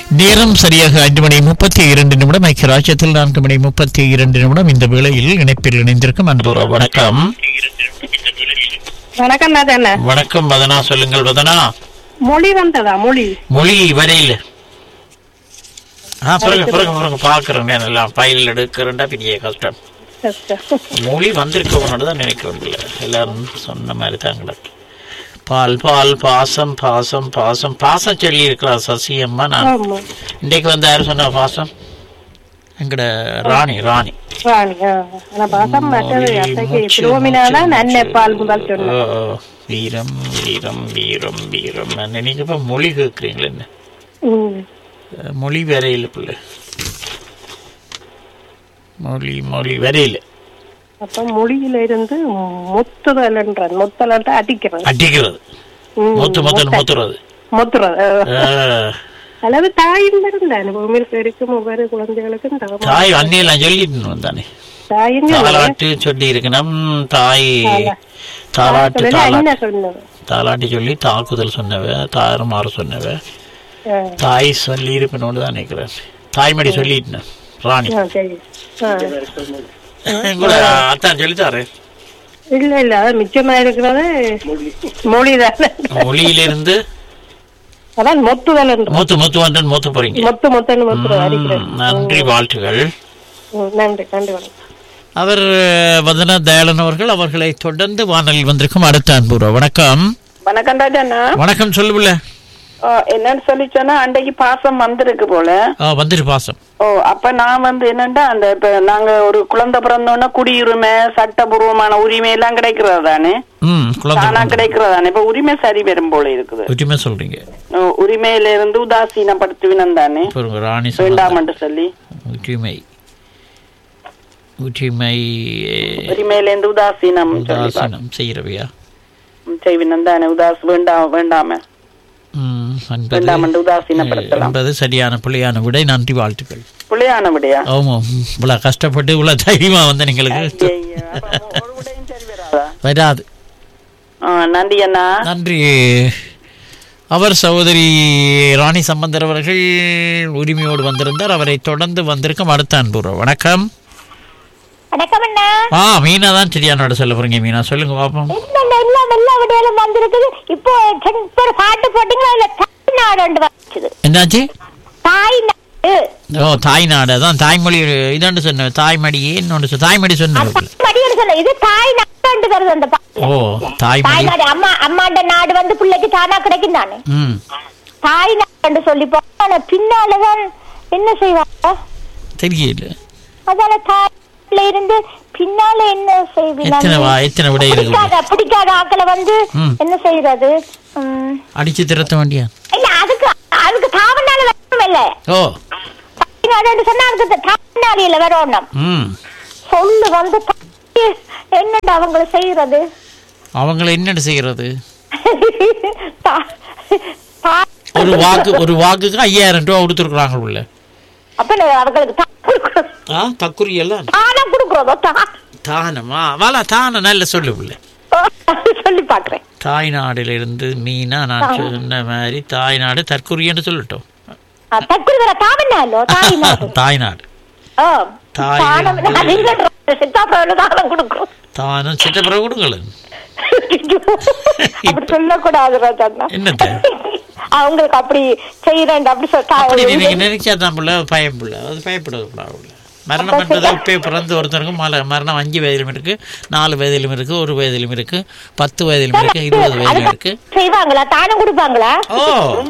நேரம் சரியாக ஐந்து மணி முப்பத்தி இரண்டு நிமிடம் ஐக்கிய ராஜ்யத்தில் நான்கு மணி முப்பத்தி இரண்டு நிமிடம் இந்த வேளையில் இணைப்பில் இணைந்திருக்கும் அன்புற வணக்கம் வணக்கம் தானே வணக்கம் வதனா சொல்லுங்கள் வதனா மொழி வந்ததா மொழி மொழி வரையில் ஆ பிறகு பிறகு பிறகு பார்க்குறேன் எல்லாம் ஃபைல் எடுக்கிறேன்டா பெரிய கஷ்டம் மொழி வந்திருக்கவனோட தான் நினைக்கிறோம் இல்லை எல்லாரும் சொன்ன மாதிரி தாங்களே பால் பால் பாசம் பாசம் பாசம் பாசம் சொல்லி இருக்கிறா சசியம்மா நான் ஆமா இன்றைக்கு வந்து யார் சொன்னா பாசம் எங்கட ராணி ராணி ராணி ஆ. ஆனா பாசம் மற்றது மொழி, அத்தைக்கு மூச்சு, பிலோமினா தான் மூச்சு, நன்னை பால் முதல் ஓ, சொன்னேன் ஓ. வீரம் வீரம் வீரம் வீரம் நான் நீங்க இப்ப மொழி கேட்குறீங்களே என்ன ம். அஹ், மொழி வரையில் பிள்ளை மொழி மொழி வரையில் அப்ப மொழியில இருந்து முத்துதல்ன்றான் முத்தலன்ட்டு அடிக்கிறது அடிக்கிறது ம், மூத்து மூத்தல் மூத்துறது முத்துறது ஆ. அஹ், அதாவது தாயும் இருந்தான் பூமியில் பெருக்கும் ஒவ்வொரு குழந்தைகளுக்கும் தாமா- தாய் அன்னையெல்லாம் சொல்லிட்டு தானே தாயும் தாலாட்டு சொல்லி இருக்கணும் தாய் தாலாட்டு சொல்லி தாலாட்டு அண்ணன் சொன்னது தாலாட்டி சொல்லி தாக்குதல் சொன்னவ தாறுமாறு சொன்னவ ஆ. தாய் சொல்லி இருப்பினோடு தான் நினைக்கிறேன் தாய்மடி சொல்லிட்டேன் ராணி ஆ, சரி ஆ. கூட அத்தான் சொல்லித்தாரு இல்ல இல்ல அது மிச்சமா இருக்கிறது மொழி தானே மொழியிலிருந்து அதான் மொத்துதல் மூத்து மூத்து வந்து மூத்து போறீங்க மொத்து மொத்தன்னு மொத்து அடிக்கிறது ம், நன்றி வாழ்த்துகள் ம், நன்றி நன்றி வணக்கம் அவர் வந்தனா தயாளன் அவர்கள் அவர்களை தொடர்ந்து வானலில் வந்திருக்கும் அடுத்த அன்புற வணக்கம் வணக்கம் ராஜாண்ணா வணக்கம் சொல்லுவில்ல ஓ, என்னன்னு சொல்லி சொன்னா அன்றைக்கு பாசம் வந்திருக்கு போல வந்துரு பாசம் ஓ அப்ப நான் வந்து என்னண்டா அந்த இப்ப நாங்க ஒரு குழந்தை பிறந்தோன்னா குடியுரிமை சட்டபூர்வமான உரிமை எல்லாம் கிடைக்கிறது தானே ம் தானா குழந்தை கிடைக்கிறது தானே இப்ப உரிமை சரி வரும் போல இருக்குது உரிமை சொல்றீங்க ஓ, உரிமையில இருந்து உதாசீனப்படுத்துவினம் தானே பாருங்க ராணி சொன்னாங்க. வேண்டாமன்று சொல்லி உரிமை உரிமை உரிமையில இருந்து உதாசீனம் சொல்லி உதாசீனம் செய்கிறவையா செய்வினம் தானே உதாஸ் வேண்டாம் வேண்டாம ம், என்பது வேண்டாம் என்று உதாசீனப்படுத்தலாம் என்பது சரியான பிள்ளையான விடை நன்றி வாழ்த்துக்கள் பிள்ளையான விடையா ஆமாம் இவ்வளவு கஷ்டப்பட்டு இவ்வளவு தைரியமா வந்து எங்களுக்கு ஐயா, அப்ப ஒரு விடையும் சரி வராதா வராது ஆ, நன்றி அண்ணா நன்றி அவர் சகோதரி ராணி சம்பந்தர் அவர்கள் உரிமையோடு வந்திருந்தார் அவரை தொடர்ந்து வந்திருக்கும் அடுத்த அன்புற வணக்கம் வணக்கம் அண்ணா ஆ மீனா தான் சரியானோட சொல்ல போறீங்க மீனா சொல்லுங்க பாப்போம் இல்ல எல்லா எல்லா விடையிலும் வந்திருக்குது இப்போ சென்- இப்போ ஒரு பாட்டு போட்டீங்களா இல்ல தாய் நாடு ஒன்று வந்துச்சுது என்னாச்சு தாய் நாடு ஓ தாய்நாடு அதான் தாய்மொழி இதாண்டு சொன்ன தாய்மடியே இன்னொன்று சொ- தாய்மடி சொன்னேன் மடியில் சொல்ல இது தாய் நாடு வருது அந்த பாட்டு. ஓ தாய் தாய்மடி நாடு அம்மா அம்மாண்ட நாடு வந்து பிள்ளைக்கு தானா கிடைக்கும் தானே ம் தாய் நாடு சொல்லி போனா ஆனா பின்னாலதான் என்ன செய்வாங்க தெரியல அதால தாய்ல இருந்து பின்னால என்ன எத்தனை வா செய்வீங்க எத்தனை விடை இருக்கு பிடிக்காத பிடிக்காத ஆக்களை வந்து ம். என்ன செய்யறது உம், அடிச்சு திரட்ட வேண்டியா இல்ல அதுக்கு அதுக்கு தாவனால வரணும் இல்ல ஓ தாய்நாடுன்னு சொன்னா அதுக்கு தாய்நாளியில வரணும் ம் சொல்லு வந்து தாய் என்னடா அவங்கள செய்யறது அவங்கள என்னென்ன செய்யறது தா- தா- ஒரு வாக்கு ஒரு வாக்குக்கு ஐயாயிரம் ரூபா கொடுத்துருக்குறாங்க உள்ள அப்ப நான் அவங்களுக்கு தா- கொடுக்குறது. ஆ தக்குரி எல்லாம் தானா கொடுக்குறதோ தா- தானமா வாலா தான நல்ல சொல்லு உள்ள சொல்லி பாக்குறேன் தாய்நாடிலிருந்து மீனா நான் சொன்ன மாதிரி தாய்நாடு தற்குறின்னு சொல்லட்டும் தக்குரி வர தாவனாலோ தாய்நாடு தாய்நாடு ஆ, தாய் தானம் நான் இங்க சித்தாப்புல தானம் கொடுக்குறோம் தானும் சித்தப்புறம் கொடுங்களேன் அப்படி சொல்லக்கூடாது ராஜா என்னத்த? அவங்களுக்கு அப்படி செய்யறேன் அப்படி அப்படி நீங்க சொல்ல நினைச்சா தான் புள்ள பயம் புள்ள அது பயப்படாது புள்ள மரணம் என்றது இப்பே பிறந்து ஒருத்தருக்கும் மல மரணம் அஞ்சு வயதிலும் இருக்கு நாலு வயதிலும் இருக்கு ஒரு வயதிலும் இருக்கு பத்து வயதிலும் இருக்கு இருபது வயதிலும் இருக்கு செய்வாங்களா தானம் கொடுப்பாங்களா ஓ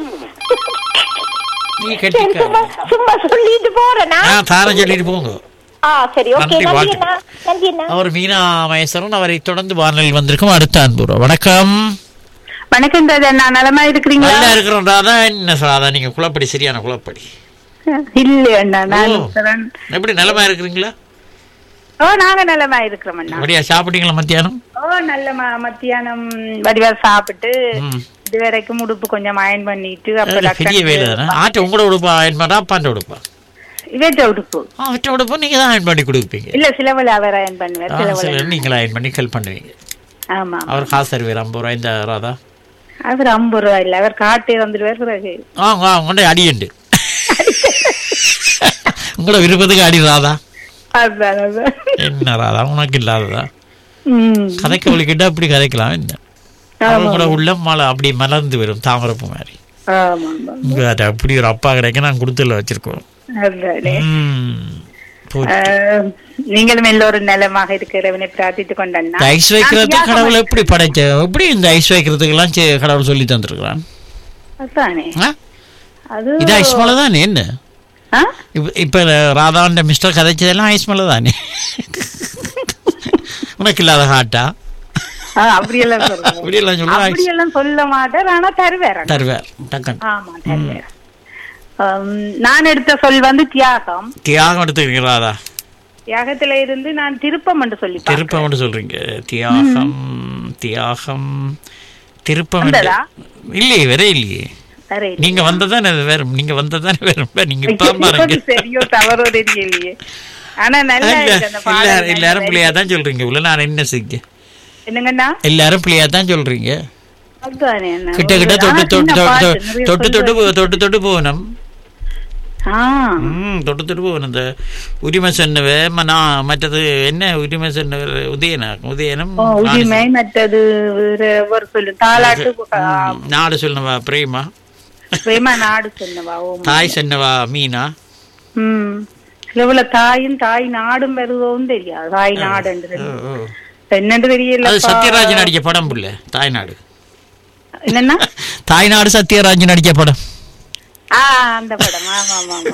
நீ சரி, கட்டிக்க சும்மா சும்மா சொல்லிட்டு போறேனா ஆ தாரம் சொல்லிட்டு போங்க ஆ சரி ஓகே நன்றி, நன்றி வாழ்த்து. அண்ணா நன்றி அண்ணா அவர் மீனா மகேஸ்வரன் அவரை தொடர்ந்து வானலில் வந்திருக்கும் அடுத்த அன்புறா வணக்கம் வணக்கம் ராஜா நலமா இருக்கிறீங்களா நல்லா இருக்கிறோம் ராதா என்ன ராதா நீங்க குழப்படி சரியான குழப்படி இல்ல அண்ணா நான் ஓ. இப்பதான்- எப்படி நலமா இருக்கிறீங்களா ஓ நாங்க நலமா இருக்கிறோம் அண்ணா அப்படியா சாப்பிட்டீங்களா மத்தியானம் ஓ நல்ல ம- மத்தியானம் வடிவா சாப்பிட்டு ம். இது வரைக்கும் உடுப்பு கொஞ்சம் அயன் பண்ணிட்டு அது அப்புறம் பெரிய வேலை தானே ஆட்ட உங்களோட உடுப்பா அயன் பண்ணா அப்பாண்ட உடுப்பா இவற்ற உடுப்பு ஆ அவற்ற உடுப்பு நீங்க தான் அயன் பண்ணி கொடுப்பீங்க இல்ல சிலவள அவர் அயன் பண்ணுவார் ஆ, சிலவள சில நீங்களா அயன் பண்ணி ஹெல்ப் பண்ணுவீங்க ஆமா அவர் காசு தருவார் ஐம்பது ரூபாய் இந்த ராதா அவர் ஐம்பது ரூபா இல்ல அவர் காட்டே வந்துடுவார் பிறகு ஆ ஆ கொண்டே அடியுண்டு உங்களோட விருப்பத்துக்கு அடி ராதா அதான் அதான் என்ன ராதா உனக்கு இல்லாததா ம் கதைக்க வலிக்கிட்டா அப்படி கதைக்கலாம் என்ன ஆமா. அவங்களோட உள்ள மலை அப்படி மலர்ந்து வரும் தாமரப்பு மாதிரி ஆமா ஆமா உங்க அது அப்படி ஒரு அப்பா கிடைக்க நான் கொடுத்துல வச்சிருக்கோம் அதானே ம். போச்சு. ஆஹ், நீங்களும் எல்லோரும் நலமாக இருக்கிறவனை பிரார்த்தித்துக் கொண்டேன் இந்த ஐஸ் வைக்கிறது கடவுள் எப்படி படைச்ச எப்படி இந்த ஐஸ் வைக்கிறதுக்கு எல்லாம் கடவுள் சொல்லி தந்திருக்கிறான் அதானே ஆ? அது இது ஐஸ் மலை தானே என்ன ஆ? இப்ப- இப்ப ராதாண்ட மிஸ்டர் கதைச்சதெல்லாம் ஐஸ் மலை தானே உனக்கு இல்லாத ஹாட்டா ஆ, அப்படியெல்லாம் சொல்றேன் அப்படியெல்லாம் சொல்லுவா அப்படியெல்லாம் சொல்ல மாட்டார் ஆனா தருவேற தருவார் டக்கன் ஆமா தருவேற நான் எடுத்த சொல் வந்து தியாகம் தியாகம் எடுத்துக்கிறீங்க ராதா தியாகத்துல இருந்து நான் திருப்பம் என்று சொல்லி திருப்பம் என்று சொல்றீங்க தியாகம் தியாகம் திருப்பம் என்று- வந்ததா? இல்லையே வேற இல்லையே சரி நீங்க வந்ததானே அது வேற நீங்க வந்ததானே வேற நீங்க இப்ப பாருங்க சரியோ தவறோ தெரியலையே ஆனா நல்லா இல்ல, இருக்கு அந்த பாடல் எல்லாரும் நல்லா எல்லாரும் இருக்கு. பிள்ளையா தான் சொல்றீங்க உள்ள நான் என்ன செய்ய என்னங்கண்ணா எல்லாரும் பிள்ளையா தான் சொல்றீங்க அதுதானே அண்ணா. கிட்ட கிட்ட ஆனா தொட்டு தொட்டு சின்ன பாட்டு, தொட்டு நிறைய தொட்டு தொட்டு சொல்லுவாங்க. போ- தொட்டு தொட்டு போகணும் ஆ ம் தொட்டு தொட்டு போகணும் இந்த உரிமை சொன்னவ மனா- மற்றது என்ன உரிமை சொன்னவர் உதயனா உதயனும் ஓ, உரிமை மற்றது வேற ஒரு சொல்லு தாலாட்டு ம், நாடு சொன்னவா பிரேமா பிரேமா நாடு சொன்னவா ஓ தாய் சொன்னவா மீனா ம் சிலவுல தாயும் தாய் நாடும் வருவோம் தெரியாது தாய் நாடு ஓ, ஓ. என்னன்னு தெரியல அது சத்யராஜ் நடிச்ச படம் புள்ள தாய்நாடு என்னன்னா தாய்நாடு சத்யராஜ் நடிச்ச படம் ஆ அந்த படம் ஆமா ஆமா ஆமா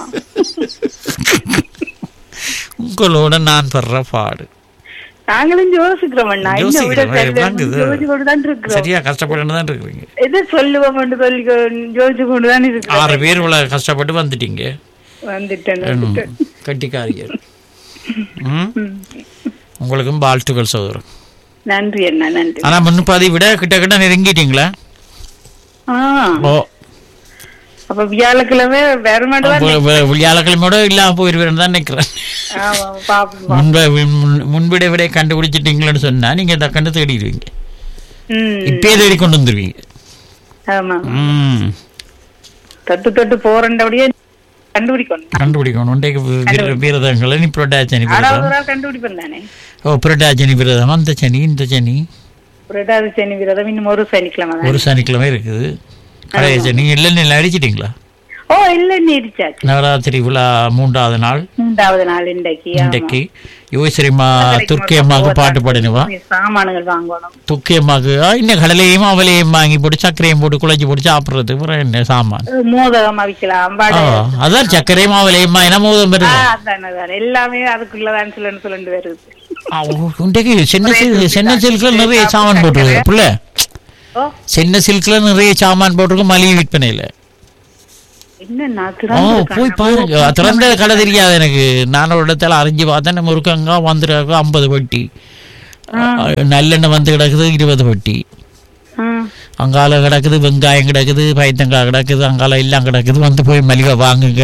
உங்களோட நான் படுற பாடு நாங்களும் யோசிக்கிறோம் அண்ணா இந்த விட யோசிக்கிறோம், சரியில்லை. விளங்குது. யோசிச்சு கொண்டு தான் இருக்கிறோம் சரியா கஷ்டப்பட்டு தான் இருக்கிறீங்க எது சொல்லுவோம் சொல்லி யோசிச்சு கொண்டு தான் இருக்கிறோம் ஆறு பேர் இவ்வளவு கஷ்டப்பட்டு வந்துட்டீங்க வந்துட்டேன் ம், வந்துட்டேன் கட்டிக்காரியர் ம் உங்களுக்கும் வாழ்த்துக்கள் சகோதரன் நன்றி அண்ணா நன்றி ஆனா முன்னுப்பாதி விட கிட்ட கிட்ட நெருங்கிட்டீங்களா ஆ ஓ அப்ப வியாழக்கிழமை வேற மட்டும் அப்போ வி- வியாழக்கிழமையோட இல்லாம போயிருவேன் தான் நினைக்கிறேன் ஆமா பாப்போம் முன்ப முன்- முன்பிட விட கண்டுபிடிச்சிட்டீங்களேன்னு சொன்னா நீங்க டக்குன்னு தேடிடுவீங்க ம் இப்பயே தேடி கொண்டு வந்துருவீங்க ஆமா ம் தொட்டு தொட்டு போறண்டபடியே கண்டுபிடிக்கணும் கண்டுபிடிக்கணும் ஒன்றைக்கு வீர- வீரதங்களை நீ புரட்டாச்சனி விரதம் ஆறாவது கண்டுபிடிப்பேன் தானே ஓ புரட்டாச்சனி விரதம் அந்த சனி இந்த சனி புரட்டாதி சனி விரதம் இன்னும் ஒரு சனிக்கிழமை தான் ஒரு சனிக்கிழமை இருக்குது கடைசி சனி இல்லைன்னு எல்லாம் அடிச்சிட்டீங்களா ஓ இல்ல நீடிச்சாச்சு நவராத்திரி விழா மூன்றாவது நாள் மூன்றாவது நாள் இன்றைக்கு ஆமா. இன்றைக்கு யோசிரிமா துர்க்கி அம்மாவுக்கு பாட்டு பாடினவா சாமான்கள் வாங்கணும் துர்க்கி அம்மாவுக்கு ஆ, இன்னும் கடலையும் அவளையும் வாங்கி போட்டு சர்க்கரையும் போட்டு குழச்சி போட்டு சாப்பிட்றது அப்புறம் என்ன சாமான் மோதகம் அவிக்கலாம் ஆ, வடை அதான் சர்க்கரையும் அவளையுமா என்ன மோதம் ஆ, வருது அதான் அதான் எல்லாமே அதுக்குள்ளதான் சொல்லு சொல்லிட்டு வருது ஆ, ஓ, இன்றைக்கு சின்ன சில் சின்ன சில்கில் நிறைய சாமான் போட்டிருக்கு புள்ள ஓ சின்ன சில்கில் நிறைய சாமான் போட்டிருக்கு மலிவு விற்பனையில் என்ன நான் ஓ திறந்திருக்கேன். போய் பாருங்க திறந்த கடை தெரியாது எனக்கு நான் ஒரு இடத்துல அறிஞ்சு பார்த்தேன் முருக்கங்கா வந்துருக்கு ஐம்பது வட்டி நல்லெண்ணெய் வந்து கிடக்குது இருபது வட்டி ஆ. அங்கால கிடக்குது வெங்காயம் கிடக்குது பைத்தங்காய் கிடக்குது அங்கால எல்லாம் கிடக்குது வந்து போய் மலிவா வாங்குங்க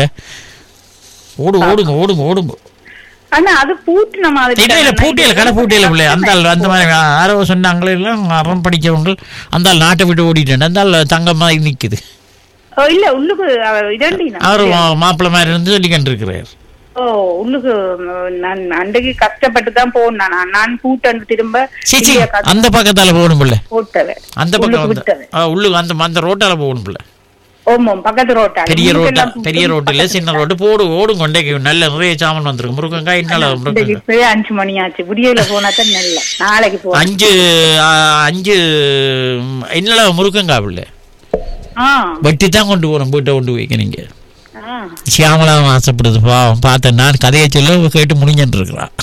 ஓடு ஓடுங்க ஓடுங்க ஓடுங்க ஆனா அது பூட்டின மாதிரி இல்ல இல்ல பூட்டியல கடை பூட்டியல பிள்ளை அந்த ஆள் அந்த மாதிரி யாரோ சொன்னாங்களே எல்லாம் அறம் படிச்சவங்க அந்த ஆள் நாட்டை விட்டு ஓடிட்டேன் அந்த ஆள் தங்க மாதிரி நிக்குது ஓ இல்ல உள்ளுக்கு இதண்டினா அவர் மாப்பிள்ளை மாதிரி இருந்து சொல்லிக்கிட்டு இருக்கிறார் ஓ உள்ளுக்கு ம், நான் அன்றைக்கு கஷ்டப்பட்டு தான் போனேன் நான் நான் பூட்டண்டு திரும்ப சீச்சி இல்லையா, கஷ்ட- அந்த பக்கத்தால போகணும் பிள்ளை போட்டவ அந்த பக்கம் உள்ளுக்கு வந்து விட்டவ ஆ, உள்ளுக்கு அந்த அந்த ரோட்டால போகணும் பிள்ளை ஓமோ பக்கத்து ரோட்டா பெரிய ரோட்டா உள்ளுக்கெல்லாம் பூட்டு, பெரிய ரோட்டு இல்ல சின்ன ரோட்டு போடு ஓடும் கொண்டைக்கு நல்ல நிறைய சாமான் வந்திருக்கு முருங்கங்காய் இன்னும் இன்றைக்கு முருங்கங்காய் இப்பவே அஞ்சு மணி ஆச்சு விடியல போனா தான் நல்ல நாளைக்கு போ அஞ்சு ஆ, அஞ்சு ம், இன்னும் முருங்கங்காய் பிள்ளை ஆ வெட்டி தான் கொண்டு போகணும் வீட்டை கொண்டு வைக்க நீங்க ஆ சியாமலா ஆசைப்படுது பாவம் பார்த்தேன் நான் கதையை சொல்ல கேட்டு முடிஞ்சுட்டு இருக்கிறான்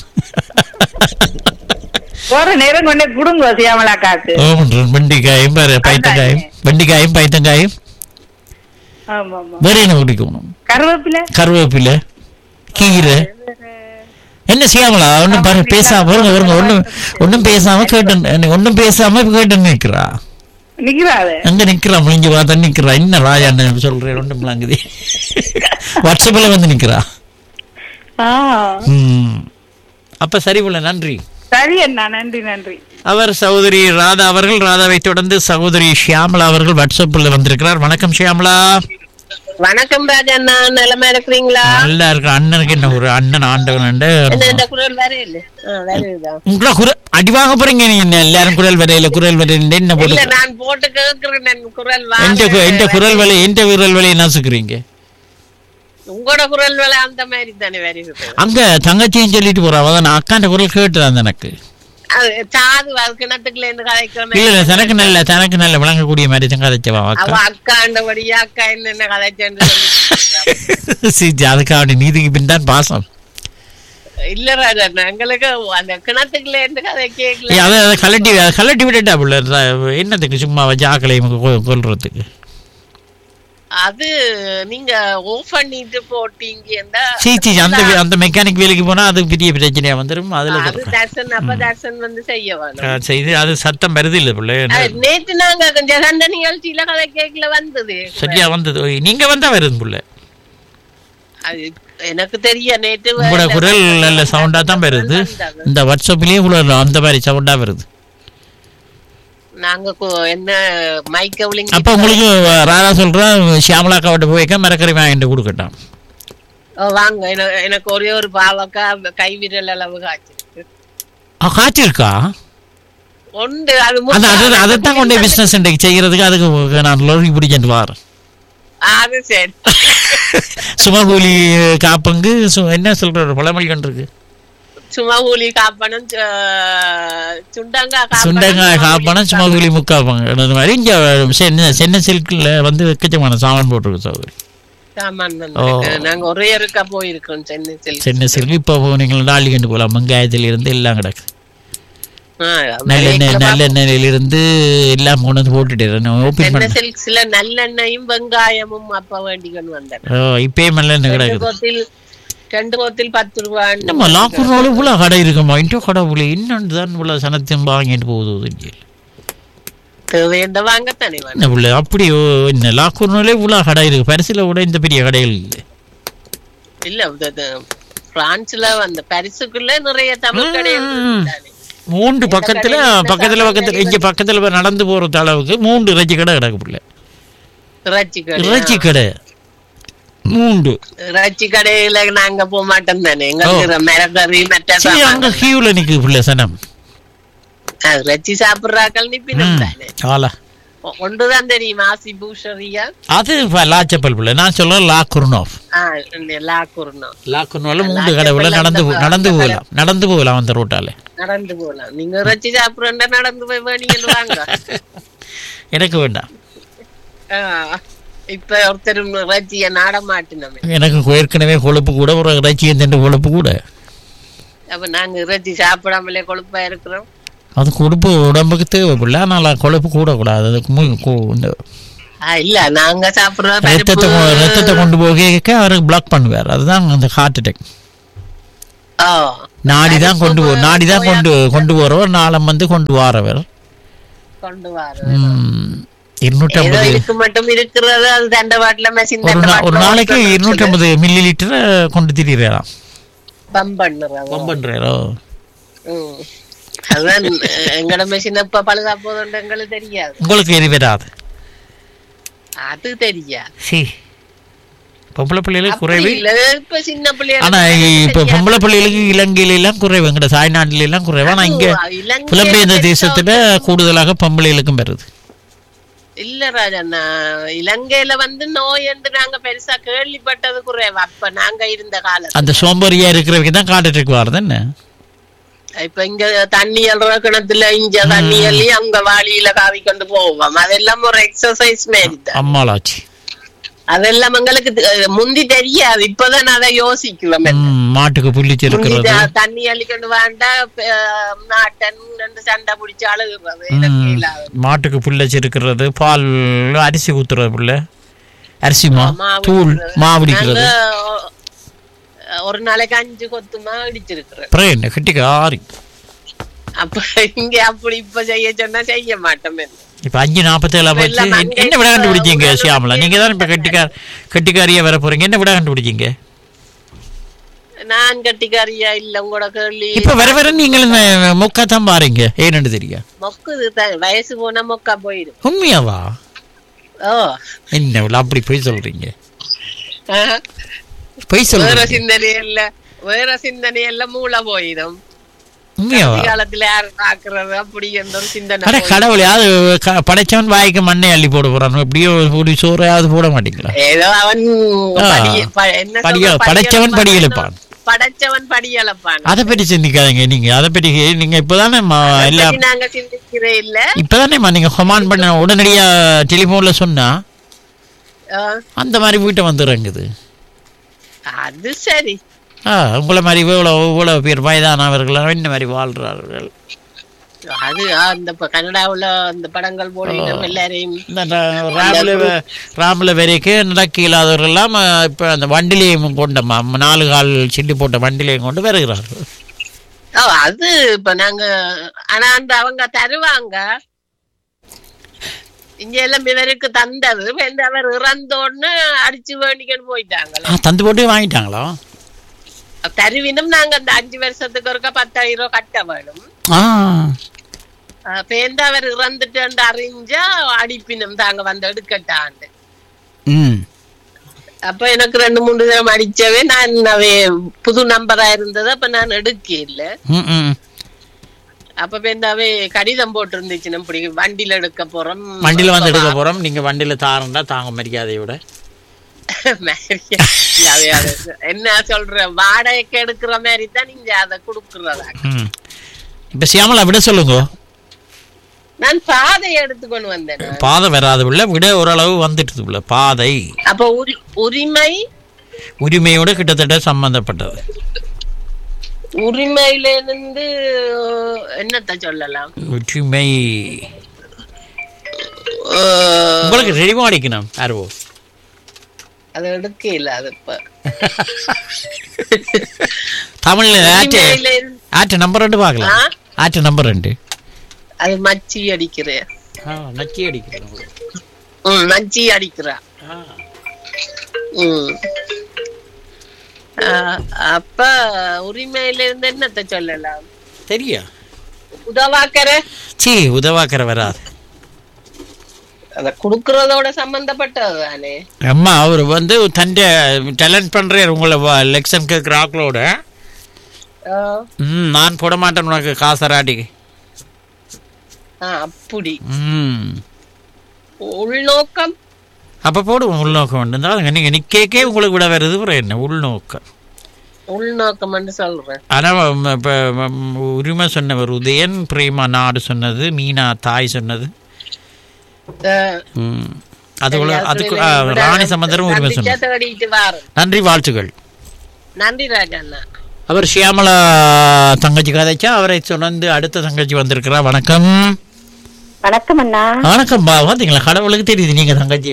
போற நேரம் கொண்டே குடுங்க சியாமலா காக்கு ஓமன்றன் வெண்டிக்காயும் பாரு பைத்தங்காயும் வெண்டிக்காயும் பைத்தங்காயும் ஆமா ஆமா வேற என்ன குடிக்கணும் கருவேப்பிலை கருவேப்பிலை கீரை என்ன சியாமலா ஒன்றும் பாரு பேசாம வருங்க வருங்க ஒன்றும் ஒன்றும் பேசாம கேட்டு ஒன்றும் பேசாம கேட்டு நிற்கிறா நிக்கிறாத அங்க நிக்கிறா முடிஞ்சு பார்த்தா நிக்கிறா என்ன ராஜா என்ன சொல்றேன் ஒன்றும் விளங்குது வாட்ஸ்அப்ல வந்து நிக்கிறா ஆ ம் அப்ப சரி போல நன்றி சரி அண்ணா நன்றி நன்றி அவர் சகோதரி ராதா அவர்கள் ராதாவை தொடர்ந்து சகோதரி ஷியாமலா அவர்கள் வாட்ஸ்அப்பில் வந்திருக்கிறார் வணக்கம் ஷியாமலா வணக்கம் ராஜண்ணா நிலமா இருக்கிறீங்களா நல்லா இருக்கு அண்ணனுக்கு என்ன ஒரு அண்ணன் ஆண்டவன் என்ன இந்த குரல் வேற இல்ல வருதா உங்களா குரல் அடி வாங்க போறீங்க நீங்க என்ன எல்லாரும் குரல் வரையில குரல் வரையில என்ன இல்ல போட்டு நான் போட்டு கேக்குறேன் என் குரல் எந்த கு- எந்த வாங்க. குரல் வலை எந்த குரல் வலையை நசுக்குறீங்க உங்களோட குரல் வேலை அந்த மாதிரி தானே வருது அங்க தங்கச்சியும் சொல்லிட்டு போறா அதான் நான் அக்காண்ட குரல் கேட்டுதான் எனக்கு அது சாது அது கிணத்துக்குள்ள இருந்து கதைக்கிறோம் இல்ல இல்ல தனக்கு நல்ல தனக்கு நல்ல விளங்கக்கூடிய மாதிரி தான் கதைச்சவா அவ அக்கா அக்கா அண்டபடியா அக்கா என்ன கதைச்சேன்னு சொல்லி சரி அதுக்காக நீதிக்கு பின் தான் பாசம் இல்ல ராஜா எங்களுக்கு அந்த கிணத்துக்குள்ள இருந்து கதை ஏய், கேட்கல அதை அதை கலட்டி அதை கலட்டி விட்டுட்டா புள்ள என்னத்துக்கு சும்மா வச்சு ஆக்களையும் கொ- கொல்றதுக்கு அது நீங்க ஓஃப் பண்ணிட்டு போட்டீங்கன்னா சீ சீ அந்த வே- அந்த மெக்கானிக் வேலைக்கு போனா அது பெரிய பிரச்சனையா வந்துடும் அதுல அது தர்சன் அப்ப தர்சன் வந்து செய்ய வேணும் ஆ, செய்து அது சத்தம் வருது இல்ல பிள்ளை அது நேத்து நாங்க கொஞ்சம் சண்டை நிகழ்ச்சியில கதை கேட்கல வந்தது சரியா வந்தது ஓய், நீங்க வந்தா வருது புள்ள அது எனக்கு தெரிய நேற்று உங்களோட வேலை குரல் வந்தது. நல்ல சவுண்டா தான் வருது வந்தது. இந்த வாட்ஸ்அப்லயே உள்ள அந்த மாதிரி சவுண்டா வருது நாங்க கு- என்ன மைக்க விழுங்கி அப்ப உங்களுக்கு ராதா சொல்றேன் சியாமலா அக்காவிட்ட போய்க்க மரக்கறி வாங்கிட்டு கொடுக்கட்டான் ஓ, வாங்க என- எனக்கு ஒரே ஒரு பாவக்கா கை விரல் அளவு காய்ச்சிருக்கு ஆ, காய்ச்சி இருக்கா உண்டு அது அது முட்டை- அது அதைத்தான் கொண்டு பிசினஸ் இன்றைக்கு செய்யறதுக்கு அதுக்கு நான் லொரி பிடிச்சிட்டு வாரேன் அது சரி சுமகூலி காப்பங்கு சு- என்ன சொல்ற ஒரு பழமொழி கண்டு இருக்கு சும்மா ஊலி காப்பனம் சு- சுண்டங்காய் காப்பனம், சுண்டங்காய் சும்மா காப்பனம் ஊலி சுமகூலி முக்காப்பாங்க அந்த மாதிரி இங்க சென்னை சென்னை சில்கில் வந்து எக்கச்சமான சாமான் போட்டிருக்கு சௌகரி சாமான் வந்திருக்கு. நாங்க ஒரே இருக்கா போயிருக்கோம் சென்னை செல் சென்னை சில்க் இப்போ நீங்கள் டாலி கண்டு போகலாம் வெங்காயத்துல இருந்து எல்லாம் கிடக்கு நல்லெண்ணெய் நல்லெண்ணெயில இருந்து எல்லாம் கொண்டு வந்து போட்டுட்டு ஓப்பன் சென்னை பண்ண சில்க்ஸ்ல நல்லெண்ணெயும் வெங்காயமும் அப்ப வேண்டிக்கொண்டு வந்தேன் ஓ இப்பயே நல்லெண்ணெய் ரெண்டு கிடக்குது போத்தில் ரெண்டு போத்தில் பத்து ரூபாய் நம்ம லாக்கூர் ரோடு இவ்வளோ கடை இருக்குமா இன்டோ கடை இவ்வளோ இன்னொன்று தான் இவ்வளோ சனத்தையும் வாங்கிட்டு போகுது இங்கே தேவையண்ட வாங்கத்தானே வேணும் என்ன பிள்ளை அப்படி ஓ, என்ன லாக்கூர் ரோட்ல இவ்வளோ கடை இருக்கு பரிசில் கூட இந்த பெரிய கடைகள் இல்லை இல்ல இது- இது பிரான்ஸ்ல அந்த பரிசுக்குள்ள நிறைய தமிழ் கடைகள் இருந்தானே. மூன்று பக்கத்துல பக்கத்துல பக்கத்துல இங்க பக்கத்துல போய் நடந்து போறது அளவுக்கு மூன்று இறைச்சி கடை கிடக்கு பிள்ளை இறைச்சி கடை இறைச்சி கடை மூன்று இறைச்சி கடையில நாங்க போக மாட்டோம் தானே எங்களுக்கு மிளகறி மற்ற சரி அங்க சாமான். கியூல நிக்குது பிள்ளை சனம் ஆ, இறைச்சி சாப்பிடுறாக்கள் நிப்பினம் தானே ஆலா ஒ- ஒன்றுதான் தெரியும் ஆசி பூஷரியா அது இப்ப லாச்சப்பல் பிள்ளை நான் சொல்றேன் லா குர்னோஃப் லா குருணம் லா குர்னோல மூன்று கடை உள்ள நடந்து போ- நடந்து போகலாம் நடந்து போகலாம் அந்த ரோட்டால நடந்து போலாம் நீங்க இறைச்சி சாப்பிடுறா நடந்து போய் வேணிங்கன்னு வாங்க எனக்கு வேண்டாம் ஆ, இப்ப ஒருத்தர் இறைச்சிய நாட மாட்டினோமே எனக்கு ஏற்கனவே கொழுப்பு கூட ஒரு இறைச்சியை திண்டு கொழுப்பு கூட அப்ப நாங்க இறைச்சி சாப்பிடாமலே கொழுப்பா இருக்கிறோம் அது கொழுப்பு உடம்புக்கு தேவைப்பில்லை ஆனால் கொழுப்பு கூட கூடாது அதுக்கு மு- கு- இந்த ஆ, இல்ல நாங்க சாப்பிடுற ரத்தத்தை கொ- பருப்பு- ரத்தத்தை கொண்டு போக அவருக்கு பிளாக் பண்ணுவார் அதுதான் அந்த ஹார்ட் அட்டாக் ஓ, நாடி தான் கொண்டு போ நாடி தான் கொண்டு கொண்டு போறவர் நாளம் வந்து கொண்டு வாரவர் கொண்டு வர ம், ஏதோ இருநூற்றம்பது இதுக்கு மட்டும் இருக்கிறது அது தண்ட வாட்டில மெஷின் ஒரு நா- ஒரு நாளைக்கு இருநூற்றம்பது மில்லி லிட்டர் கொண்டு திரியிறாராம் பம்ப் பண்ணுறோம் பம்பன்றாரோ ம். அதான் அஹ், எங்கட மெஷின் எப்ப பழுதா போதும் எங்களுக்கு தெரியாது உங்களுக்கு எது வராது அது தெரியாது சி பொம்பளை பிள்ளைகளுக்கு குறைவு அப்படி இல்ல, இப்ப சின்ன பிள்ளைகளுக்கு ஆனா இப்ப தெரியாது. பொம்பளை பிள்ளைகளுக்கு இலங்கையில எல்லாம் குறைவு எங்கட தாய்நாட்டுல எல்லாம் குறைவு ஆனா இங்க அது இலங்கையில புலம்பெயர்ந்த பெருசா தேசத்துல கூடுதலாக பொம்பளைகளுக்கும் வருது இல்ல ராஜண்ணா இலங்கையில வந்து நோய் என்று நாங்க பெருசா கேள்விப்பட்டது குறைவு அப்ப நாங்க இருந்த காலத்துல அந்த சோம்பேறியா இருக்கிறவங்க தான் காட்டுட்டு வருது என்ன இப்ப இங்க தண்ணி அல்ற கிணத்துல இங்க தண்ணி அள்ளி அங்க வாளியில காவி கொண்டு போவோம் அதெல்லாம் ஒரு எக்ஸசைஸ் மாரி தான் அம்மாளாச்சி அதெல்லாம் எங்களுக்கு தெ- முந்தி தெரியாது இப்பதான் அதை யோசிக்கிறோம் ம், மாட்டுக்கு புள்ளிச்சு முந்தி இருக்கிறது த- தண்ணி அள்ளிக்கொண்டு வேண்டா நாட்டன் ரெண்டு சண்டை பிடிச்சு அழுகுறது ம், எனக்கு இல்லாத மாட்டுக்கு புல்லச்சு இருக்கிறது பால் அரிசி ஊத்துறது புள்ள அரிசி மா மாவு தூள் இடிக்கிறது. மாவு பிடிக்கிறது நாங்க ஒ- ஒரு நாளைக்கு அஞ்சு கொத்துமா இடிச்சிருக்கிறேன் அப்புறம் என்ன கட்டிக்கு ஆறி அப்ப இங்க அப்படி இப்ப செய்ய சொன்னா செய்ய மாட்டோம் இப்ப அஞ்சு நாற்பத்தேழா போச்சு எல்லாம் என்ன- என்ன விட கண்டுபிடிச்சீங்க அங்கே சியாமலா நீங்க தான் இப்ப கட்டிக்கார் கட்டிக்காரியா வர போறீங்க என்ன விட கண்டுபிடிச்சீங்க நான் கட்டிக்காரியா இல்ல உங்களோட கேள்வி இப்ப வர வர நீங்கள் இந்த மொக்கா தான் பாருங்க ஏன்னு தெரியும் மொக்குது தான். வயசு போனா மொக்கா போயிடும் உண்மையாவா ஓ என்ன இவ்வளவு அப்படி போய் சொல்றீங்க ஆஹ், பொய் வேற சொல்றீங்க சிந்தனை இல்ல வேற சிந்தனை எல்லாம் மூளை போயிடும் உண்மையாவா காலத்துல யார் பாக்குறது அப்படி எந்த ஒரு சிந்தனை அட போயிடும். கடவுளே அது க- படைச்சவன் வாய்க்கு மண்ணை அள்ளி போட போறான் எப்படியோ ஒரு சோறையாவது போட மாட்டீங்களா ஏதோ அவன் ஆ. படி- ப- என்ன படிய- சொல்ற, படைச்சவன் படியளப்பான். படியளப்பான். படைச்சவன் படியளப்பான் அதை பற்றி சிந்திக்காதீங்க நீங்க அதை பற்றி நீங்க இப்பதானே ம- எல்லாம் அப்படி நாங்க சிந்திக்கிறே இல்ல இப்பதானே நீங்க ஹொமான் பண்ண உடனடியா டெலிபோன்ல சொன்னா ஆ, அந்த மாதிரி வீட்டை வந்துடுறங்குது அது சரி ஆ உங்களை மாதிரி இவ்வளோ இவ்வளோ பேர் வயதானவர்கள் இந்த மாதிரி வாழ்றார்கள் அது ஆ, இந்த ப- கனடாவுல அந்த படங்கள் போடுறோம் எல்லாரையும் இந்த ர- ராம்ல வ- ராம்ல வரைக்கும் நடக்க இல்லாதவர்கள்லாம் இப்போ அந்த வண்டிலையும் கொண்ட ம- நாலு கால் சில்லி போட்ட வண்டிலையும் கொண்டு வருகிறார்கள் ஓ அது இப்ப நாங்க ஆனா அந்த அவங்க தருவாங்க இங்க எல்லாம் இவருக்கு தந்தது இப்ப இந்த அவர் இறந்தோன்னு அடிச்சு வேண்டிக்கன்னு போயிட்டாங்களே ஆ தந்து போட்டு வாங்கிட்டாங்களா தருவினும் நாங்க அந்த அஞ்சு வருஷத்துக்கு ஒருக்கா பத்தாயிரம் ரூபாய் கட்ட வேணும் ஆ பேருந்து அவர் இறந்துட்டு அறிஞ்சா அடிப்பினும் தாங்க வந்து எடுக்கட்டாண்டு ம் அப்ப எனக்கு ரெண்டு மூணு தடவை அடிச்சவே நான் அவே புது நம்பரா இருந்தது அப்ப நான் எடுக்க இல்ல ம் ம் அப்ப பேந்தாவே கடிதம் போட்டு இருந்துச்சு நம்ம இப்படி வண்டியில எடுக்க போறோம் வண்டியில் வந்து எடுக்க போகிறோம் நீங்கள் வண்டியில் தாரண்டா தாங்க மரியாதையோட மரியாதை அது. என்ன சொல்ற வாடகைக்கு எடுக்கிற மாதிரி தான் நீங்க அதை குடுக்கறதா ம் இப்போ சியாமலா விட சொல்லுங்க நான் பாதையை எடுத்துக்கொண்டு வந்தேன் நான். பாதை வராது உள்ள விட ஓரளவு வந்துட்டு உள்ள பாதை அப்ப உரி- உரிமை உரிமையோட கிட்டத்தட்ட சம்பந்தப்பட்டது உரிமையில இருந்து என்னத்த சொல்லலாம் உரிமை அஹ், உங்களுக்கு ரெடிமா அடிக்கணும் ஆர்வோ அது எடுக்க இல்ல அது இப்ப தமிழ்ல ஆற்று உரிமையில இருந்து- ஆற்று நம்பர் ரெண்டு பார்க்கலாம் ஆ? ஆற்று நம்பர் ரெண்டு அது மச்சி அடிக்கிறேன் ஆ நச்சி அடிக்கிறேன் ம் மச்சி அடிக்கிறா ம் அஹ், அப்ப உரிமையில இருந்து என்னத்த சொல்லலாம் தெரியா உதவாக்கற சீ உதவாக்கற வராது அத குடுக்கறதோட சம்பந்தப்பட்டது தானே அம்மா அவர் வந்து தன்னை டேலண்ட் பண்றாரு உங்களை லெக்ஷன் கேட்குற ஆக்களோட அஹ், ம் நான் போட மாட்டேன் உனக்கு காசராட்டி ஆ, அப்படி ம் உள்நோக்கம் அப்போ போடுவோம் உள்நோக்கம் இருந்தால் நீங்கள் நிற்கே உங்களுக்கு விட வருது அப்புறம் என்ன உள்நோக்கம் உள்நோக்கம் சொல்றேன் ஆனால் இப்போ உரிமை சொன்னவர் உதயன் பிரேமா நாடு சொன்னது மீனா தாய் சொன்னது அஹ், ம். அது உள்ள- சரி, அதுக்கு அதுல ஆ, விட ராணி சம்பந்தரும் உரிமை சந்திச்சா சொன்னார் தேடிட்டு வாரேன் நன்றி வாழ்த்துக்கள் நன்றி ராஜண்ணா அவர் ஷியாமலா தங்கச்சி கதைச்சா அவரை சொன்னந்து அடுத்த தங்கச்சி வந்திருக்கிறா வணக்கம் வணக்கம் அண்ணா வணக்கம் பா பார்த்தீங்களா கடவுளுக்கு தெரியுது நீங்க தங்கச்சி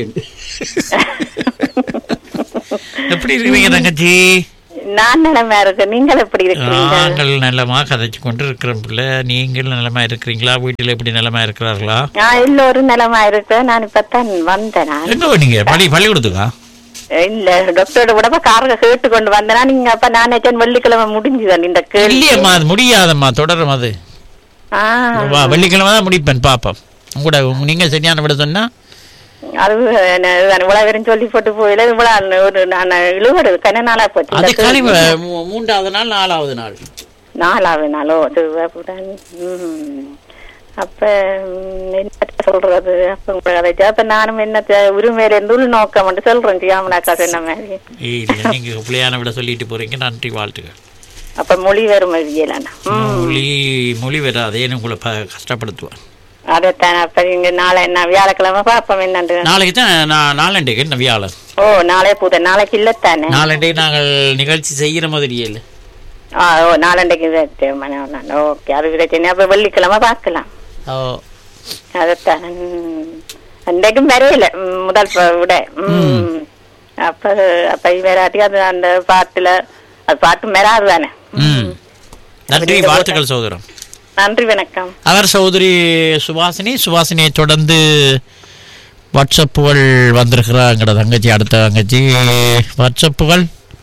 எப்படி இருக்கிறீங்க தங்கச்சி நான் நிலைமையா இருக்கேன் நீங்கள் எப்படி இருக்கிறீங்க நாங்கள் நலமா கதைச்சு கொண்டு இருக்கிறோம் பிள்ளை நீங்கள் நலமா இருக்கிறீங்களா வீட்டில் எப்படி நலமா இருக்கிறார்களா நான் எல்லோரும் நிலமா இருக்கேன் நான் இப்பதான் வந்தேன் நான். எங்க போனீங்க பள்ளி பள்ளிக்கூடத்துக்கா இல்ல டாக்டரோட கூட காரங்க கேட்டு கொண்டு வந்தேனா நீங்க அப்ப நான் நினைச்சேன் வெள்ளிக்கிழமை முடிஞ்சுதான் இந்த கேள்வி இல்லையம்மா அது முடியாதம்மா தொடரும் அது ஆ, வா, வெள்ளிக்கிழமை தான் முடிப்பேன் பாப்போம் உங்களோட உங்க- நீங்க சரியான விட சொன்னா அது என்ன, இதுதான் இவ்வளவு வெறும் சொல்லி போட்டு போயில இவ்வளவு ஒரு நான் இழுவடு கன நாளா போச்சு இந்த அது கேள்வி. கழிவு மூ- மூன்றாவது நாள் நாலாவது நாள் நாலாவது நாளோ சிவபுடன் ம். அப்ப ம், என்ன சொல்றது அப்ப உங்களுக்கு அதை அப்ப நானும் என்ன உரிமையில இருந்து உள்நோக்கம் மட்டும் சொல்றேன் சியாமலாக்கா சொன்ன மாதிரி இல்ல நீங்க பிள்ளையான விட சொல்லிட்டு போறீங்க நன்றி வாழ்த்துக்கள் அப்ப மொழி வரும் இல்லையா மொழி மொழி வராதேன்னு உங்களை ப- கஷ்டப்படுத்துவேன் அதைத்தான் அப்ப இங்க நாளை என்ன வியாழக்கிழமை பாப்போம் என்னண்டு நாளைக்கு தான் நான் நாளண்டைக்கு என்ன வியாழன் ஓ நாளே பூத நாளைக்கு இல்லத்தானே நாளண்டைக்கு நாங்கள் நிகழ்ச்சி செய்கிற மாதிரியே இல்லை ஆ, ஓ நாளண்டைக்கு ஓகே அது பிரச்சனை அப்ப வெள்ளிக்கிழமை பார்க்கலாம் ஓ அதைத்தான் ம். அன்றைக்கும் வரையில ம், முதல் ப- விட ம். அப்ப அப்ப வராட்டி அது அந்த பாட்டுல அது பாட்டு மெராது தானே ம் நன்றி வாழ்த்துக்கள் சகோதரம் நன்றி வணக்கம் அவர் சகோதரி சுபாசினி சுபாசினியை தொடர்ந்து வாட்ஸ்அப்புகள் வந்திருக்கிறாங்கிற தங்கச்சி அடுத்த தங்கச்சி வாட்ஸ்அப்புகள்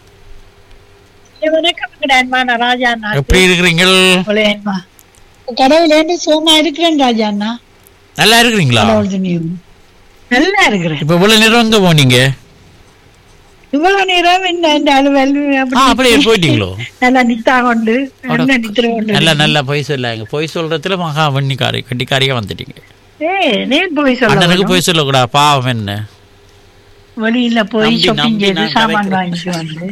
வணக்கம் அன்பான ராஜா அண்ணா எப்படி இருக்கிறீங்கள் அன்பா கடவுளேண்டு சுகமா இருக்கிறேன் ராஜா அண்ணா நல்லா இருக்கிறீங்களா கடவுள் துணியும் நல்லா இருக்கிறேன் இப்ப இவ்வளவு நேரம் எங்க போனீங்க இவ்வளவு நேரம் என்ன இந்த அலுவல் ஆ அப்படியே போயிட்டீங்களோ நல்லா நித்தா கொண்டு என்ன நித்திர கொண்டு நல்ல நல்ல பொய் சொல்லாங்க பொய் சொல்றதுல மகா வன்னிக்காரி கட்டிக்காரியா வந்துட்டீங்க ஏய் நேர் போய் அண்ணனுக்கு சொல்ல பொய் சொல்லக்கூடாது பாவம் என்ன வெளியில போய் நம்பி, ஷாப்பிங் நம்பி செய்து நான் சாமான் கதைக்கிறேன். வாங்கிட்டு வந்து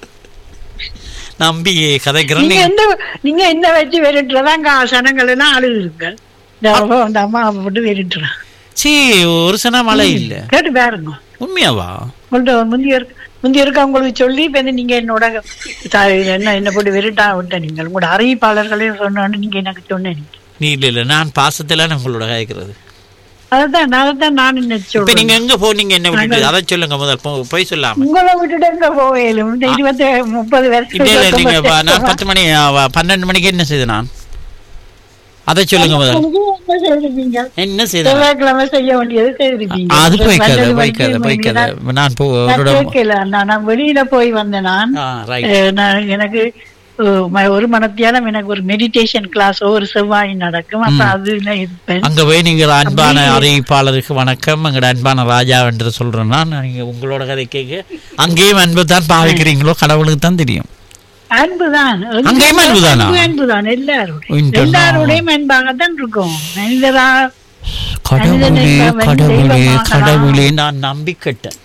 நம்பி கதைக்கிறேன் நீங்க நீங்க- என்ன நீங்க என்ன வச்சு வெறுட்டுறதாங்க சனங்கள் எல்லாம் அழுகுங்க இந்த அவ அந்த அம்மா போட்டு வெறுட்டுறான் சீ ஒரு சன மழை இல்ல கேட்டு பாருங்க உண்மையாவா உங்கள்ட்ட முந்தைய இருக்க முந்தைய இருக்க உங்களுக்கு சொல்லி இப்ப வந்து நீங்க என்னோட த- என்ன என்ன போட்டு வெறுட்டா விட்ட நீங்கள் உங்களோட அறிவிப்பாளர்களே சொன்னோன்னு நீங்க எனக்கு சொன்னீங்க நீ இல்ல இல்ல நான் பாசத்துல உங்களோட கதைக்கிறது அதான் அதான் நான் என்ன இப்ப சொல்றேன் நீங்க எங்க போனீங்க என்ன விட்டுட்டு அதை சொல்லுங்க முதல் போ- பொய் சொல்லாம உங்களை விட்டுட்டு எங்க போவேலும் இந்த இருபத்தி முப்பது இல்ல இல்ல வருஷம் நீங்க ப- நான் பத்து மணி ஆ, வ- பன்னெண்டு மணிக்கு என்ன செய்த நான் அதை சொல்லுங்க முதல் என்ன செய்திருப்பீங்க என்ன செய்த செவ்வாய்க்கிழமை செய்ய வேண்டியது செய்திருப்பீங்க அது போய்க்காத பன்னெண்டு போய்க்காத மணிக்கு போய்க்காத நான் நான் போ நான் அவரோட கேட்கல நான் நான் வெளியில போய் வந்தேன் நான் ஆ ரைட் அஹ், நான் எனக்கு அஹ், ம- ஒரு மனத்தியாலம் எனக்கு ஒரு மெடிடேஷன் கிளாஸ் ஒரு செவ்வாய் நடக்கும் அப்ப அதுல இருப்பேன் அங்க போய் நீங்க அன்பான அறிவிப்பாளருக்கு வணக்கம் எங்கட அன்பான ராஜா என்று சொல்றேன்னா நீங்க உங்களோட கதை கேட்க அங்கேயும் அன்பு தான் பாவிக்கிறீங்களோ கடவுளுக்கு தான் தெரியும் அன்புதான் அங்கேயும் அன்புதானா? அன்பு அன்புதான் எல்லாரோடையும் இன்டர்னா- எல்லாரோடையும் அன்பாகத்தான் இருக்கும் மனிதரா கடவுளே மனிதனை கடவுளே தெய்வமாக கடவுளே நான் நம்பிக்கட்டேன்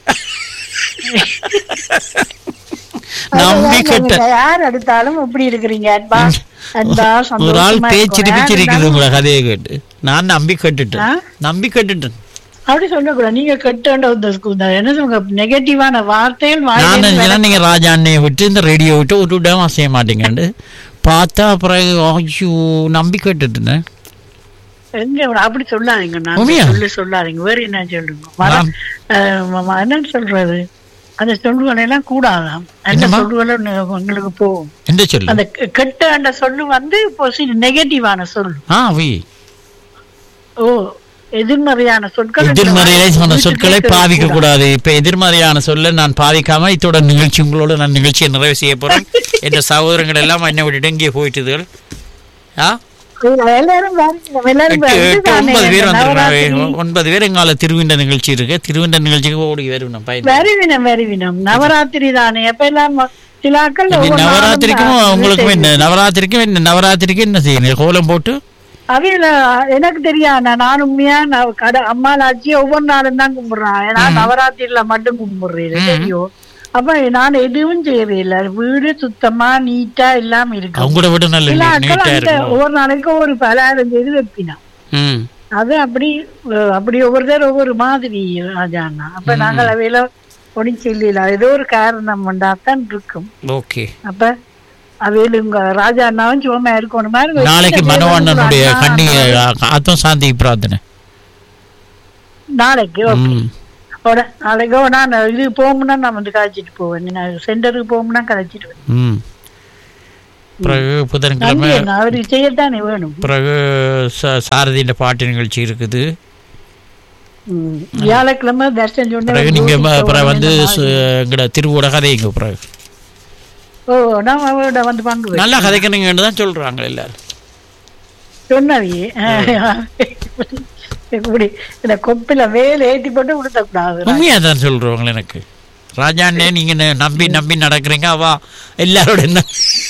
நம்பிக்கட்டேன் நீங்க யார் எடுத்தாலும் எப்படி இருக்கிறீங்க அன்பா அன்பா ஒரு ஆள் சந்தோஷமா பேச்சு இருக்கும். யார் பிச்சிருக்குது இருந்தாலும் உங்களை கதையை கேட்டு நான் நம்பி ஆ? கட்டுட்டேன் நம்பி கட்டுட்டேன் அப்படி சொல்லக்கூடாது நீங்க கெட்ட உத்தரவு என்ன சொல்லுங்க நெகட்டிவான வார்த்தைகள் நான் வாயிலிருந்து நினைச்சேன் நீங்க ராஜா அண்ணையை விட்டு இந்த ரேடியோ விட்டு ஒரு இடம் அசைய மாட்டீங்கன்னு பார்த்தா அப்புறம் ஐயோ நம்பி கட்டுட்டேன் எங்க இவ்வளவு அப்படி சொல்லாதீங்க நான் உண்மையா? சொல்லி சொல்லாதீங்க வேற என்ன சொல்லுங்க மரம் நான்- அஹ், ம- என்னன்னு சொல்றது அந்த சொல்லுகளை எல்லாம் கூடாதாம் அந்த என்னம்மா? சொல்லுகளை நு- உங்களுக்கு போகும் என்ன சொல்லு அந்த கெ- கெட்ட அந்த சொல்லு வந்து நெகட்டிவான சொல் ஆ வி ஓ எதிர்மறையான சொற்கள் எதிர்மறையிலே சொன்ன வீட்டுக்கு சொற்களை கேட்கக்கூடாது. பாவிக்க கூடாது இப்ப எதிர்மறையான சொல்ல நான் பாவிக்காம இதோட நிகழ்ச்சி உங்களோட நான் நிகழ்ச்சியை நிறைவு செய்ய போறேன் என்ற சகோதரங்கள் எல்லாம் என்னை விட்டுட்டு இங்கே போயிட்டுதுகள் ஆ எல்லாரும் பாருங்க, எல்லாரும் எட்டு வந்து எட்டு தானே ஒன்பது பேர் இந்த வந்திருக்காங்க நவராத்திரி ஒன்பது பேர் எங்கால திருவிண்ட நிகழ்ச்சி இருக்கு திருவிண்ட நிகழ்ச்சிக்கு ஓடி வருவேன் பயன் வருவினம் வருவினம் நவராத்திரி தானே அப்ப எல்லாம் சிலாக்கள் இது ஒவ்வொரு நாளும் நவராத்திரிக்கும் தான் உங்களுக்கும் என்ன செய்யுது. நவராத்திரிக்கும் என்ன நவராத்திரிக்கு என்ன செய்யணும் கோலம் போட்டு அவையில எனக்கு தெரியாது நான் நான் உண்மையா நான் கட அம்மாளாச்சி ஒவ்வொரு நாளும் தான் கும்பிடுறான் ஏன்னா நவராத்திரியில மட்டும் கும்பிடுறேன் ம். தெரியும் அப்ப நான் எதுவும் செய்யவே இல்ல வீடு சுத்தமா நீட்டா எல்லாம் இருக்கு அவங்களோட விட நல்ல சில ஆட்கள் நீட்டா அந்த இருக்கும் ஒவ்வொரு நாளைக்கும் ஒரு பலகாரம் செய்து வைப்பினான் ம் அது அப்படி அஹ், அப்படி ஒவ்வொருத்தர் ஒவ்வொரு மாதிரி ராஜாண்ணா அப்ப நாங்கள் அவையில ஒன்றும் சொல்லல ஏதோ ஒரு காரணம் தான் இருக்கும் ஓகே அப்ப அவையில உங்க ராஜா அண்ணாவும் சும்மா இருக்கணும் மாதிரி நாளைக்கு மனவண்ணனுடைய கண்ணி அத்தம் சாந்தி பிரார்த்தனை நாளைக்கு ஓகே ம் உட- நாளைக்கு ஓ, நான் இது போகும்னா நான் வந்து கழிச்சிட்டு போவேன் நான் சென்டருக்கு போகும்னா கழிச்சிட்டு வருவேன். ம் பிறகு புதன்கிழமை நன்றி அண்ணா, அவருக்கு செய்யத்தானே வேணும் பிறகு ச- சாரதியின் பாட்டு நிகழ்ச்சி இருக்குது ம். வியாழக்கிழமை தர்ஷன் சொன்ன பிறகு நீங்க ம- பிறகு வந்து சு- எங்கட திருவோட கதைங்க பிறகு ஓ நான் அவரோட வந்து பங்கு நல்லா கதைக்கிறீங்கன்னு தான் சொல்றாங்க எல்லாரும் சொன்னவியே இப்படி இந்த கொப்பில வேலை ஏத்தி போட்டு விடுத்தக்கூடாது உண்மையா தான் சொல்றவங்க எனக்கு ராஜாண்ணே நீங்க ந- நம்பி நம்பி நடக்கிறீங்க அவா எல்லாரோட என்ன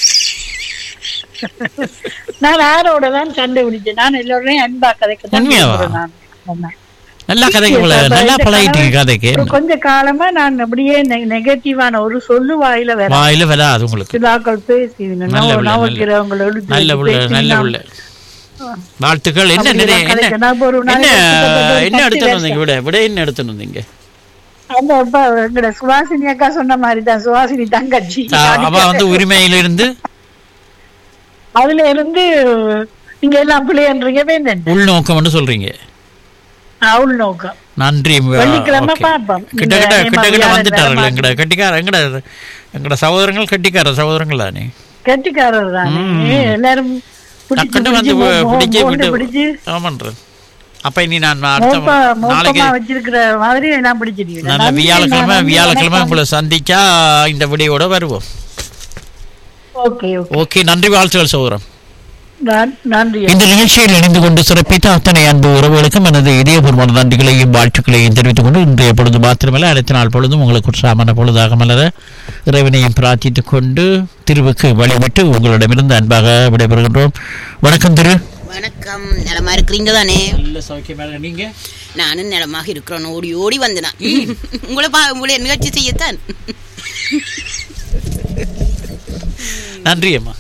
நான் யாரோட தான் சண்டை பிடிச்சேன் நான் எல்லோரையும் அன்பா கதைக்க உண்மையாவா? நான் சொன்னேன். நல்லா கதைக்க போல அப்ப நல்லா இந்த பழகிட்டீங்க கணவன் கதைக்கு ஒரு கொஞ்ச காலமா நான் அப்படியே நெகட்டிவான ஒரு சொல்லு வாயில வேற வாயில வராது உங்களுக்கு சிலாக்கள் பேசி நல்ல பிள்ளை, நவக்கிறவங்களை நல்ல புள்ள நல்ல புள்ள வாழ்த்துக்கள் என்ன அப்படி நிறைய நான் என்ன கதைக்க- நான் இப்ப ஒரு என்ன நாளைக்கு கிட்டத்தட்ட ஒரு என்ன பத்து எடுத்துட்டு வருஷம். வந்தீங்க விட விட என்ன எடுத்துட்டு வந்தீங்க அந்த இப்ப எங்கட சுவாசினி அக்கா சொன்ன மாதிரி தான் சுவாசினி தங்கச்சி ஆ, அவ வந்து உரிமையிலிருந்து அதுல இருந்து நீங்க எல்லாம் பிள்ளைன்றீங்க வேணும் உள்நோக்கம்னு சொல்றீங்க அவள் நோக்கம் நன்றி வெள்ளிக்கிழமை ஓகே. பார்ப்போம். கிட்ட இந்த கிட்ட ஏமா கிட்ட கிட்ட வியாழன் வந்துட்டார்கள் வேலை எங்கட கட்டிக்கார எங்கட எங்கட சகோதரங்கள் கட்டிக்கார சகோதரங்கள் தானே கெட்டிக்காரர் தானே எல்லாரும் பிடிச்சு டக்குன்னு வந்து பிடிச்சு மோ- பிடிச்சு மோண்டு விட்டு பிடிச்சு ஆமான்றது அப்ப இனி நான் அடுத்த மோப்ப நாளைக்கு மோப்பமா வச்சிருக்கிற மாதிரி நான் பிடிச்சிருக்கேன் நல்ல நன்றி, வியாழக்கிழமை நான் வியாழக்கிழமை நினைப்பேன். உங்களை சந்திச்சா இந்த விடையோட வருவோம் ஓகே ஓகே ஓகே நன்றி வாழ்த்துக்கள் சகோதரம் நான்- நன்றி இந்த நிகழ்ச்சியில் இணைந்து கொண்டு சிறப்பித்த அத்தனை அன்பு உறவுகளுக்கும் எனது இதயபூர்வமான நன்றிகளையும் வாழ்த்துக்களையும் தெரிவித்துக் கொண்டு இன்றைய பொழுது மாத்திரமல்ல அடுத்த நாள் பொழுதும் உங்களுக்கு உற்சாகமான பொழுதாக மலர இறைவனையும் பிரார்த்தித்துக் கொண்டு திருவுக்கு வழிவிட்டு உங்களிடமிருந்து அன்பாக விடைபெறுகின்றோம் வணக்கம் திரு வணக்கம் நலமா இருக்கிறீங்க தானே நல்ல சௌக்கியமாக நீங்க நானும் நலமாக இருக்கிறேன் ஓடி ஓடி வந்தேன் உங்களை பா உங்களை நிகழ்ச்சி செய்யத்தான் நன்றி அம்மா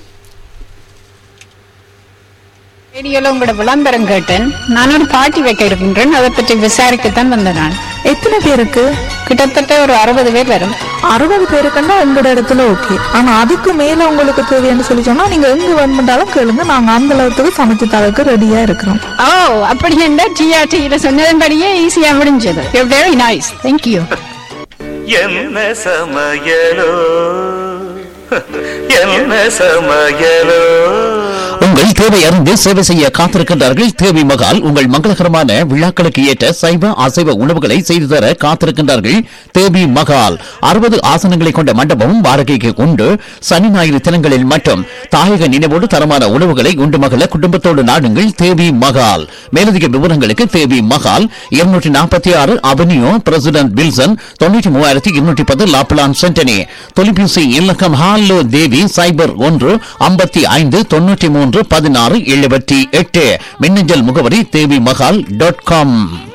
ரேடியோல உங்களோட விளம்பரம் கேட்டேன் நான் ஒரு பார்ட்டி வைக்க இருக்கின்றேன் அதை பற்றி விசாரிக்கத்தான் வந்தேன் நான் எத்தனை பேருக்கு கிட்டத்தட்ட ஒரு அறுபது பேர் வரும் அறுபது பேருக்குன்னா எங்களோட இடத்துல ஓகே ஆனா அதுக்கு மேல உங்களுக்கு தேவைன்னு சொல்லி சொன்னா நீங்க எங்க வேணுமென்றாலும் கேளுங்க நாங்க அந்த அளவுக்கு சமைச்சு தரக்கு ரெடியா இருக்கிறோம் ஓ அப்படி என்ன டிஆர்டியில சொன்னதன்படியே ஈஸியா முடிஞ்சது வெரி நைஸ் தேங்க்யூ என்ன சமையலோ என்ன சமையலோ உங்கள் தேவை அறிந்து சேவை செய்ய காத்திருக்கின்றார்கள் தேவி மகால் உங்கள் மங்களகரமான விழாக்களுக்கு ஏற்ற சைவ அசைவ உணவுகளை செய்து தர காத்திருக்கின்றார்கள் தேவி மகால் அறுபது ஆசனங்களை கொண்ட மண்டபமும் வாடகைக்கு உண்டு சனி ஞாயிறு தினங்களில் மட்டும் தாயக நினைவோடு தரமான உணவுகளை உண்டு மகள குடும்பத்தோடு நாடுங்கள் தேவி மகால் மேலதிக விவரங்களுக்கு தேவி மகால் இருநூற்றி நாற்பத்தி ஆறு அவென்யூ பிரசிடென்ட் வில்சன் தொண்ணூற்றி மூவாயிரத்தி இருநூற்றி பத்து லாப்லான் சென்டனி தொலைபேசி இலக்கம் ஹாலோ தேவி சைபர் ஒன்று ஐம்பத்தி ஐந்து தொண்ணூற்றி மூன்று பதினாறு எழுபத்தி எட்டு மின்னஞ்சல் முகவரி தேவி மகால் டாட் காம்